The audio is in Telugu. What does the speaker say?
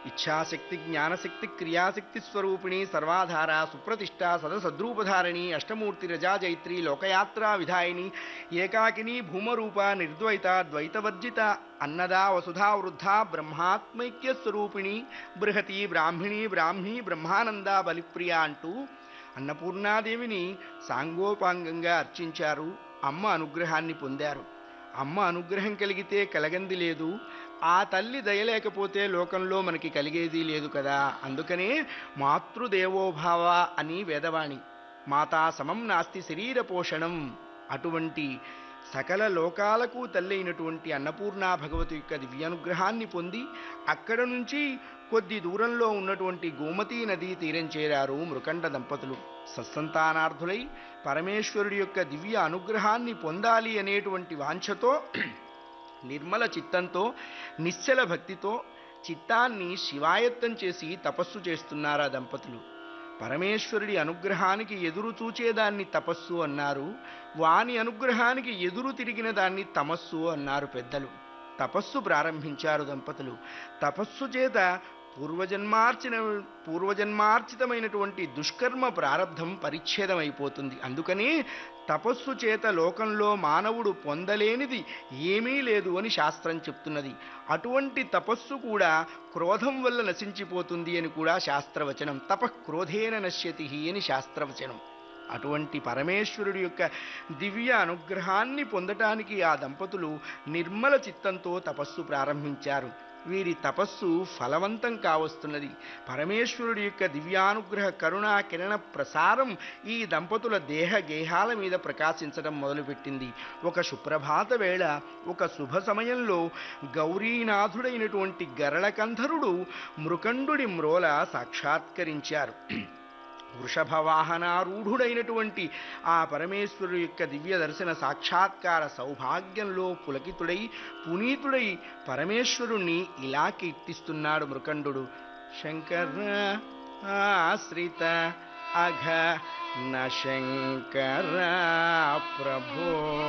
ఇచ్ఛాశక్తి జ్ఞానశక్తి క్రియాశక్తి స్వరూపిణి సర్వాధార సుప్రతిష్ట సదసద్రూపధారిణి అష్టమూర్తి రజా జైత్రి లోకయాత్రా విధాయిని ఏకాకిని భూమరూప నిర్ద్వైత ద్వైతవర్జిత అన్నదా వసుధా వృద్ధ బ్రహ్మాత్మైక్య స్వరూపిణి బృహతి బ్రాహ్మిణి బ్రాహ్మీ బ్రహ్మానంద బలిప్రియ అంటూ అన్నపూర్ణాదేవిని సాంగోపాంగంగా అర్చించారు అమ్మ అనుగ్రహాన్ని పొందారు అమ్మ అనుగ్రహం కలిగితే కలగంది లేదు ఆ తల్లి దయలేకపోతే లోకంలో మనకి కలిగేది లేదు కదా అందుకనే మాతృదేవోభావ అని వేదవాణి మాతా సమం నాస్తి శరీర పోషణం అటువంటి సకల లోకాలకు తల్లైనటువంటి అన్నపూర్ణా భగవతి యొక్క దివ్యానుగ్రహాన్ని పొంది అక్కడ నుంచి కొద్ది దూరంలో ఉన్నటువంటి గోమతీ నదీ తీరం చేరారు మృకండ దంపతులు సత్సంతానార్థులై పరమేశ్వరుడి యొక్క దివ్య అనుగ్రహాన్ని పొందాలి అనేటువంటి వాంఛతో నిర్మల చిత్తంతో నిశ్చల భక్తితో చిత్తాన్ని శివాయత్తం చేసి తపస్సు చేస్తున్నారా దంపతులు పరమేశ్వరుడి అనుగ్రహానికి ఎదురు చూచేదాన్ని తపస్సు అన్నారు వాని అనుగ్రహానికి ఎదురు తిరిగిన దాన్ని తమస్సు అన్నారు పెద్దలు తపస్సు ప్రారంభించారు దంపతులు తపస్సు చేత పూర్వజన్మార్చిన పూర్వజన్మార్చితమైనటువంటి దుష్కర్మ ప్రారంధం పరిచ్ఛేదమైపోతుంది అందుకని తపస్సు చేత లోకంలో మానవుడు పొందలేనిది ఏమీ లేదు అని శాస్త్రం చెప్తున్నది అటువంటి తపస్సు కూడా క్రోధం వల్ల నశించిపోతుంది అని కూడా శాస్త్రవచనం తప క్రోధేన నశ్యతి అని శాస్త్రవచనం అటువంటి పరమేశ్వరుడి యొక్క దివ్య అనుగ్రహాన్ని పొందటానికి ఆ దంపతులు నిర్మల చిత్తంతో తపస్సు ప్రారంభించారు వీరి తపస్సు ఫలవంతం కావస్తున్నది పరమేశ్వరుడి యొక్క దివ్యానుగ్రహ కరుణా కిరణ ప్రసారం ఈ దంపతుల దేహ గేహాల మీద ప్రకాశించడం మొదలుపెట్టింది ఒక సుప్రభాత వేళ ఒక శుభ సమయంలో గౌరీనాథుడైనటువంటి గరళకంధరుడు మృకండుడి మ్రోల సాక్షాత్కరించారు వృషభవాహనారూఢుడైనటువంటి ఆ పరమేశ్వరుడు యొక్క దివ్య దర్శన సాక్షాత్కార సౌభాగ్యంలో పులకితుడై పునీతుడై పరమేశ్వరుణ్ణి ఇలా కీర్తిస్తున్నాడు మృకండు శంకర ఆశ్రిత అఘ న శంకర ప్రభో